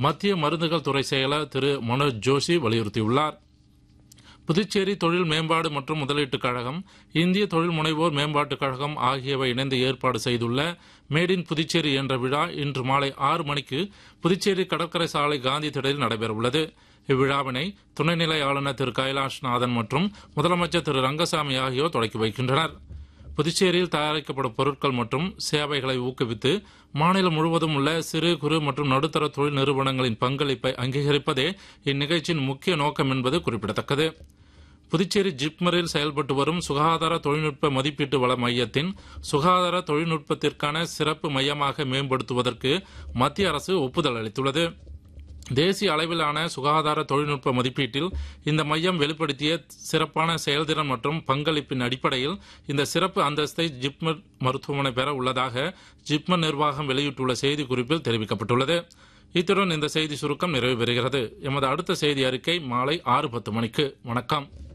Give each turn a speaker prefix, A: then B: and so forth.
A: மத்திய மருந்துகள் துறை செயலர் திரு மனோஜ் ஜோஷி வலியுறுத்தியுள்ளார் புதுச்சேரி தொழில் மேம்பாடு மற்றும் முதலீட்டுக் கழகம் இந்திய தொழில் முனைவோர் மேம்பாட்டுக் கழகம் ஆகியவை இணைந்து ஏற்பாடு செய்துள்ள மேட் இன் புதுச்சேரி என்ற விழா இன்று மாலை ஆறு மணிக்கு புதுச்சேரி கடற்கரை சாலை காந்தி திடலில் நடைபெறவுள்ளது இவ்விழாவினை துணைநிலை ஆளுநர் திரு கைலாஷ்நாதன் மற்றும் முதலமைச்சர் திரு ரங்கசாமி ஆகியோர் தொடக்கி வைக்கின்றனர் புதுச்சேரியில் தயாரிக்கப்படும் பொருட்கள் மற்றும் சேவைகளை ஊக்குவித்து மாநிலம் முழுவதும் உள்ள சிறு குறு மற்றும் நடுத்தர தொழில் நிறுவனங்களின் பங்களிப்பை அங்கீகரிப்பதே இந்நிகழ்ச்சியின் முக்கிய நோக்கம் என்பது குறிப்பிடத்தக்கது புதுச்சேரி ஜிப்மரில் செயல்பட்டு வரும் சுகாதார தொழில்நுட்ப மதிப்பீட்டு வள மையத்தின் சுகாதார தொழில்நுட்பத்திற்கான சிறப்பு மையமாக மேம்படுத்துவதற்கு மத்திய அரசு ஒப்புதல் அளித்துள்ளது தேசிய அளவிலான சுகாதார தொழில்நுட்ப மதிப்பீட்டில் இந்த மையம் வெளிப்படுத்திய சிறப்பான செயல்திறன் மற்றும் பங்களிப்பின் அடிப்படையில் இந்த சிறப்பு அந்தஸ்தை ஜிப்மர் மருத்துவமனை பெற உள்ளதாக ஜிப்மர் நிர்வாகம் வெளியிட்டுள்ள செய்திக்குறிப்பில் தெரிவிக்கப்பட்டுள்ளது இத்துடன் இந்த செய்தி சுருக்கம் நிறைவு பெறுகிறது எமது அடுத்த செய்தி அறிக்கை மாலை ஆறு பத்து மணிக்கு வணக்கம்